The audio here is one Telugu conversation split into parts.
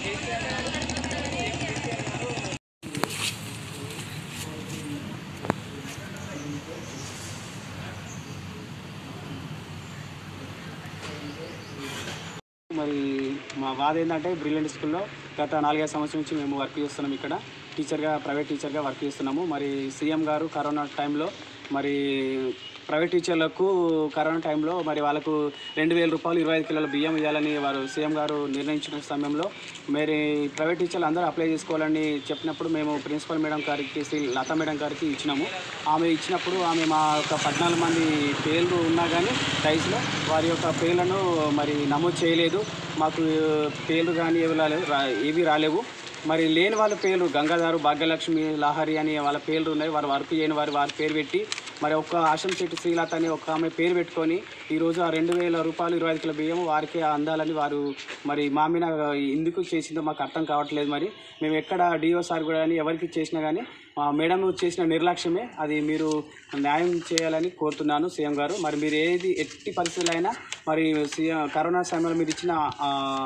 మరి మా బాధ ఏంటంటే బ్రిలియంట్ స్కూల్లో గత నాలుగైదు సంవత్సరం నుంచి మేము వర్క్ చేస్తున్నాం ఇక్కడ టీచర్గా ప్రైవేట్ టీచర్గా వర్క్ చేస్తున్నాము మరి సీఎం గారు కరోనా టైంలో మరి ప్రైవేట్ టీచర్లకు కరోనా టైంలో మరి వాళ్ళకు రెండు వేల రూపాయలు ఇరవై ఐదు కిలోల బియ్యం ఇవ్వాలని వారు సీఎం గారు నిర్ణయించిన సమయంలో మరి ప్రైవేట్ టీచర్లు అందరూ అప్లై చేసుకోవాలని చెప్పినప్పుడు మేము ప్రిన్సిపల్ మేడం గారికి శ్రీ లతా మేడం గారికి ఇచ్చినాము ఆమె ఇచ్చినప్పుడు ఆమె మా యొక్క పద్నాలుగు మంది పేర్లు ఉన్నా కానీ రైస్లో వారి యొక్క పేర్లను మరి నమోదు చేయలేదు మాకు పేర్లు కానీ ఏవి రాలేవు రా ఏవి రాలేవు మరి లేని వాళ్ళ పేర్లు గంగాధారు భాగ్యలక్ష్మి లాహరి అని వాళ్ళ పేర్లు ఉన్నాయి వారు వర్క్ చేయని వారి వారి పేరు పెట్టి మరి ఒక్క ఆశం శెట్టి శ్రీలత అని ఒక ఆమె పేరు పెట్టుకొని ఈరోజు ఆ రెండు వేల రూపాయలు ఇరవై ఐదు కిలో బియ్యం వారికి అందాలని వారు మరి మా మీద ఎందుకు చేసిందో మాకు అర్థం కావట్లేదు మరి మేము ఎక్కడ డిఓ సార్ కూడా కానీ ఎవరికి చేసినా కానీ ఆ మేడం చేసిన నిర్లక్ష్యమే అది మీరు న్యాయం చేయాలని కోరుతున్నాను సీఎం గారు మరి మీరు ఏది ఎట్టి పరిస్థితుల్లో అయినా మరి సీఎం కరోనా సమయంలో మీరు ఇచ్చిన ఆ,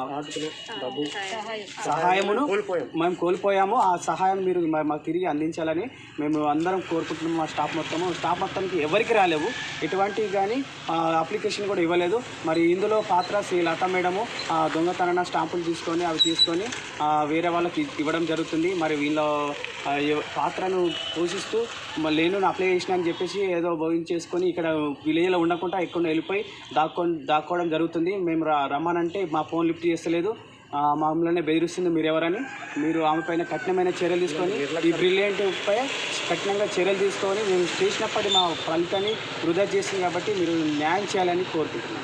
డబ్బు సహాయమును మేము కోల్పోయాము ఆ సహాయం మీరు మా- మాకు తిరిగి అందించాలని మేము అందరం కోరుకుంటున్నాము మా స్టాఫ్ మొత్తము స్టాఫ్ మొత్తానికి ఎవరికి రాలేవు ఎటువంటి కానీ అప్లికేషన్ కూడా ఇవ్వలేదు మరి ఇందులో పాత్ర శ్రీ లతా మేడము ఆ, దొంగతనాన స్టాంపులు తీసుకొని అవి తీసుకొని ఆ, వేరే వాళ్ళకి ఇవ్వడం జరుగుతుంది మరి వీళ్ళ ఆ, ఎవ- పాత్రను పోషిస్తూ మళ్ళీ నేను అప్లై చేసిన అని చెప్పేసి ఏదో భోగించేసుకొని ఇక్కడ విలేజ్లో ఉండకుండా ఎక్కడ వెళ్ళిపోయి దాక్కో దాక్కోవడం జరుగుతుంది మేము రా రమ్మనంటే మా ఫోన్ లిఫ్ట్ చేస్తలేదు ఆ, మమ్మల్ని బెదిరిస్తుంది మీరు ఎవరని మీరు ఆమె పైన కఠినమైన చర్యలు తీసుకొని ఈ బ్రిలియంట్ పై కఠినంగా చర్యలు తీసుకొని మేము చేసినప్పటి మా ఫలితాన్ని వృధా చేస్తుంది కాబట్టి మీరు న్యాయం చేయాలని కోరుకుంటున్నాను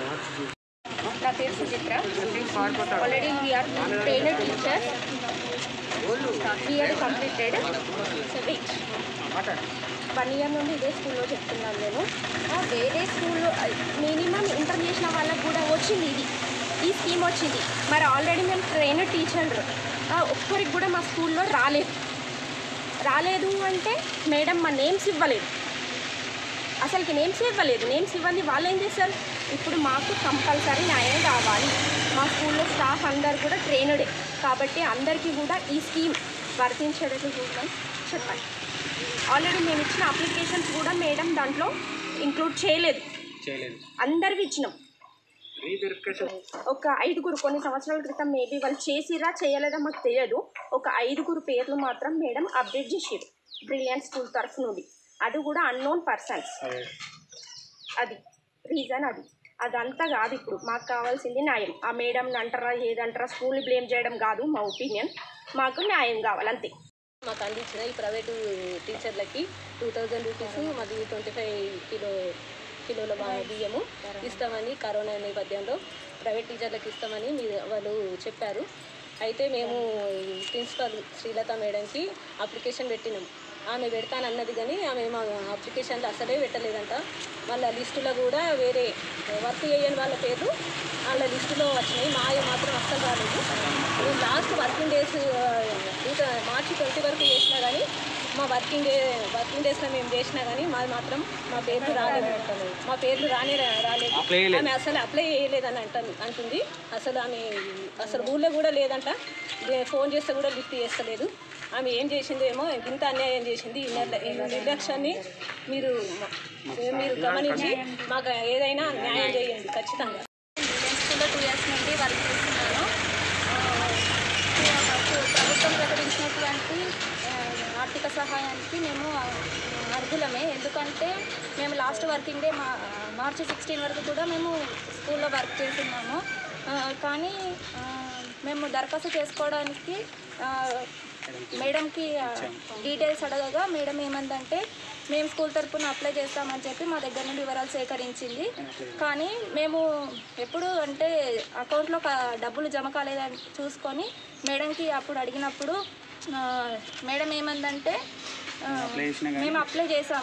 నా పేరు Suchitra already VR trainer teacher BEd completed one year నుండి ఇదే స్కూల్లో చెప్తున్నాను నేను ఆ, వేరే స్కూల్లో మినిమం ఇంటర్ చేసిన వాళ్ళకి కూడా వచ్చింది ఇది ఈ స్కీమ్ వచ్చింది మరి ఆల్రెడీ మేము ట్రైనర్ టీచర్ ఒక్కరికి కూడా మా స్కూల్లో రాలేదు రాలేదు అంటే మేడం మా నేమ్స్ ఇవ్వలేదు అసలుకి నేమ్స్ ఇవ్వలేదు నేమ్స్ ఇవ్వండి వాళ్ళు ఏం చేస్తారు ఇప్పుడు మాకు కంపల్సరీ న్యాయం కావాలి మా స్కూల్లో స్టాఫ్ అందరు కూడా ట్రైనడే కాబట్టి అందరికీ కూడా ఈ స్కీమ్ వర్తించేటట్టు చూద్దాం చెప్పండి ఆల్రెడీ మేము ఇచ్చిన అప్లికేషన్స్ కూడా మేడం దాంట్లో ఇంక్లూడ్ చేయలేదు చేయలేదు అందరివి ఇచ్చినాం ఒక ఐదుగురు కొన్ని సంవత్సరాల క్రితం మేబీ వాళ్ళు చేసిరా చేయలేదా మాకు తెలియదు ఒక ఐదుగురు పేర్లు మాత్రం మేడం అప్డేట్ చేసారు బ్రిలియంట్ స్కూల్ తరఫు నుండి అది కూడా అన్నోన్ పర్సన్స్ అది రీజన్ అది అదంతా కాదు ఇప్పుడు మాకు కావాల్సింది న్యాయం ఆ మేడం అంటారా ఏదంటారా స్కూల్ బ్లేమ్ చేయడం కాదు మా ఒపీనియన్ మాకు న్యాయం కావాలి అంతే మాకు అందించిన ఈ ప్రైవేటు టీచర్లకి టూ థౌజండ్ రూపీస్ మరియు ట్వంటీ ఫైవ్ కిలో కిలోల బా- బియ్యము ఇస్తామని కరోనా నేపథ్యంలో ప్రైవేట్ టీచర్లకు ఇస్తామని మీ వాళ్ళు చెప్పారు అయితే మేము ప్రిన్సిపల్ శ్రీలత మేడంకి అప్లికేషన్ పెట్టినాం ఆమె పెడతానన్నది కానీ ఆమె మా అప్లికేషన్లో అసలే పెట్టలేదంట వాళ్ళ లిస్టులో కూడా వేరే వర్క్ చేయని వాళ్ళ పేర్లు వాళ్ళ లిస్టులో వచ్చినాయి మాయ మాత్రం అస్సలు రాలేదు మేము లాస్ట్ వర్కింగ్ డేస్ ఇంకా మార్చి ట్వంటీ వరకు చేసినా కానీ మా వర్కింగ్ డే వర్కింగ్ డేస్లో మేము చేసినా కానీ మాది మాత్రం మా పేర్లు రాలేదు మా పేర్లు రానే రా- రాలేదు అప్లై చేయలేదు. ఆమె అసలు అప్లై చేయలేదని అంట అంటుంది అసలు ఆమె అసలు ఊళ్ళో కూడా లేదంట దే- ఫోన్ చేస్తే కూడా లిఫ్ట్ చేస్తలేదు ఆమె ఏం చేసిందో ఏమో ఇంత అన్యాయం చేసింది ఈ నిర్ల- ఈ నిర్లక్ష్యాన్ని మీరు మీరు గమనించి మాకు ఏదైనా న్యాయం చేయండి ఖచ్చితంగా ఇండియన్ స్కూల్లో టూ ఇయర్స్ నుండి వర్క్ చేస్తున్నాను ఆ, ప్రభుత్వం ప్రకటించినటువంటి ఆ, ఆర్థిక సహాయానికి మేము ఆ, అర్హులమే ఎందుకంటే మేము లాస్ట్ వర్కింగ్ డే మా మార్చి సిక్స్టీన్ వరకు కూడా మేము స్కూల్లో వర్క్ చేస్తున్నాము ఆ, కానీ ఆ, మేము దరఖాస్తు చేసుకోవడానికి ఆ, మేడంకి ఆ, డీటెయిల్స్ అడగగా మేడం ఏమందంటే మేము స్కూల్ తరపున అప్లై చేస్తామని చెప్పి మా దగ్గర నుండి వివరాలు సేకరించింది కానీ మేము ఎప్పుడు అంటే అకౌంట్లో క- డబ్బులు జమ కాలేదని చూసుకొని మేడంకి అప్పుడు అడిగినప్పుడు ఆ, మేడం ఏమందంటే ఆ, అప్లై చేసినా కానీ మేము అప్లై చేసాము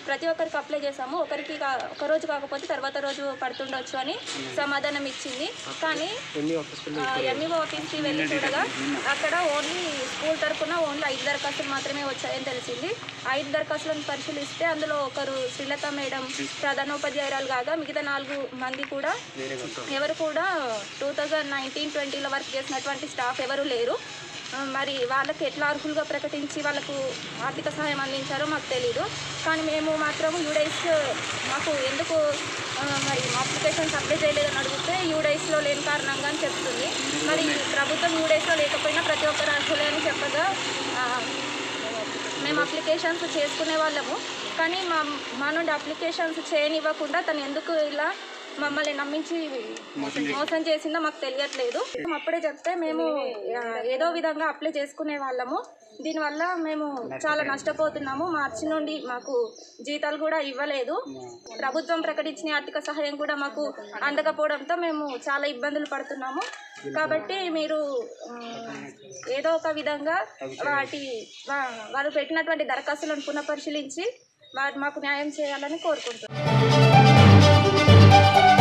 ప్రతి ఒక్కరికి అప్లై చేసాము ఒకరికి కా- ఒక రోజు కాకపోతే తర్వాత రోజు పడుతుండొచ్చు అని సమాధానం ఇచ్చింది కానీ ఎంఈఓ ఆఫీస్కి వెళ్ళి చూడగా అక్కడ ఓన్లీ స్కూల్ తరఫున ఓన్లీ ఐదు దరఖాస్తులు మాత్రమే వచ్చాయని తెలిసింది ఐదు దరఖాస్తులను పరిశీలిస్తే అందులో ఒకరు శ్రీలత మేడం ప్రధానోపాధ్యాయురాలు కాగా మిగతా నాలుగు మంది కూడా ఎవరు కూడా టూ థౌజండ్ నైన్టీన్ ట్వంటీలో వర్క్ చేసినటువంటి స్టాఫ్ ఎవరు లేరు ఆ, మరి వాళ్ళకి ఎట్లా అర్హులుగా ప్రకటించి వాళ్ళకు ఆర్థిక సహాయం అందించారో మాకు తెలీదు కానీ మేము మాత్రం యూడైస్ మాకు ఎందుకు ఆ, మరి అప్లికేషన్స్ అప్లై చేయలేదని అడిగితే యూడైస్లో లేని కారణంగా అని చెప్తుంది మరి ప్రభుత్వం యూడైస్లో లేకపోయినా ప్రతి ఒక్కరు అర్హులే అని చెప్పగా ఆ, మేము అప్లికేషన్స్ చేసుకునే వాళ్ళము కానీ మా మా నుండి అప్లికేషన్స్ చేయనివ్వకుండా తను ఎందుకు ఇలా మమ్మల్ని నమ్మించి మోసం చేసిందో మాకు తెలియట్లేదు అప్పుడే చెప్తే మేము ఆ, ఏదో విధంగా అప్లై చేసుకునే వాళ్ళము దీనివల్ల మేము చాలా నష్టపోతున్నాము మార్చి నుండి మాకు జీతాలు కూడా ఇవ్వలేదు ప్రభుత్వం ప్రకటించిన ఆర్థిక సహాయం కూడా మాకు అందకపోవడంతో మేము చాలా ఇబ్బందులు పడుతున్నాము కాబట్టి మీరు ఆ, ఏదో ఒక విధంగా వాటి వా- వారు పెట్టినటువంటి దరఖాస్తులను పునఃపరిశీలించి వారు మాకు న్యాయం చేయాలని కోరుకుంటున్నాను